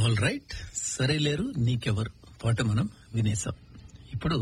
all right సరే లేరు నీకెవరు పాట మనం వినేసాం ఇప్పుడు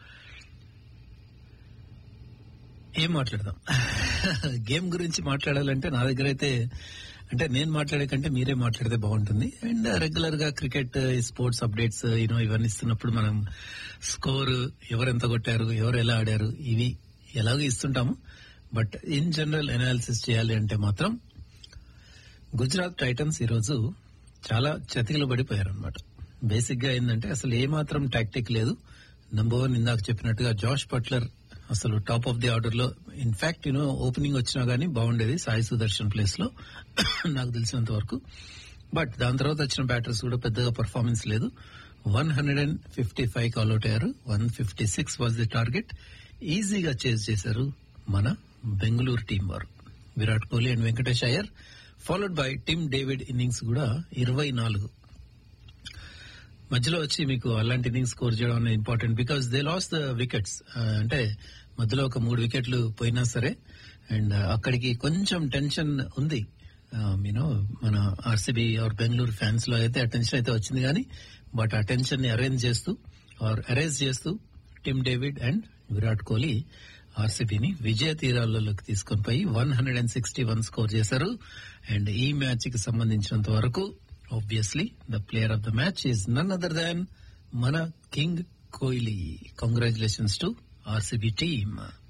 ఏం మాట్లాడదాం గేమ్ గురించి మాట్లాడాలంటే నా దగ్గర అయితే అంటే నేను మాట్లాడే కంటే మీరే మాట్లాడితే బాగుంటుంది అండ్ రెగ్యులర్ గా క్రికెట్ స్పోర్ట్స్ అప్డేట్స్ యూనో ఇవన్నీ ఇస్తున్నప్పుడు మనం స్కోర్ ఎవరు ఎంత కొట్టారు ఎవరు ఎలా ఆడారు ఇవి ఎలాగో ఇస్తుంటాము బట్ ఇన్ జనరల్ అనాలిసిస్ చేయాలి అంటే మాత్రం గుజరాత్ టైటన్స్ ఈరోజు చాలా చతికిలు పడిపోయారు అనమాట బేసిక్ గా ఏంటంటే అసలు ఏ మాత్రం టాక్టిక్ లేదు నంబర్ వన్ ఇందాక చెప్పినట్టుగా జాష్ పట్లర్ అసలు టాప్ ఆఫ్ ది ఆర్డర్ లో ఇన్ఫాక్ట్ యూనో ఓపెనింగ్ వచ్చినా గానీ బాగుండేది సాయి సుదర్శన్ ప్లేస్ లో నాకు తెలిసినంత వరకు బట్ దాని తర్వాత వచ్చిన బ్యాటర్స్ కూడా పెద్దగా పర్ఫార్మెన్స్ లేదు one hundred and fifty five all out అయ్యారు one fifty six was the target ఈజీగా చేజ్ చేశారు మన బెంగళూరు టీం వారు Virat Kohli and Venkatesh Iyer followed by Tim David innings కూడా ఇరవై నాలుగు మధ్యలో వచ్చి మీకు అలాంటి ఇన్నింగ్స్ స్కోర్ చేయడం అనేది important because they loss the wickets అంటే మధ్యలో ఒక మూడు వికెట్లు పోయినా సరే అండ్ అక్కడికి కొంచెం టెన్షన్ ఉంది యూనో మన ఆర్సీబీ ఆర్ బెంగళూరు ఫ్యాన్స్ లో అయితే అటెన్షన్ అయితే వచ్చింది కానీ బట్ ఆ టెన్షన్ ని అరేంజ్ చేస్తూ ఆర్ అరేంజ్ చేస్తూ Tim David and Virat Kohli ఆర్సీబీని విజయ తీరాలలోకి తీసుకొని పోయి one hundred and sixty one score చేశారు అండ్ ఈ మ్యాచ్ కి సంబంధించినంత వరకు obviously the player of the match is none other than మన king Kohli congratulations to RCB team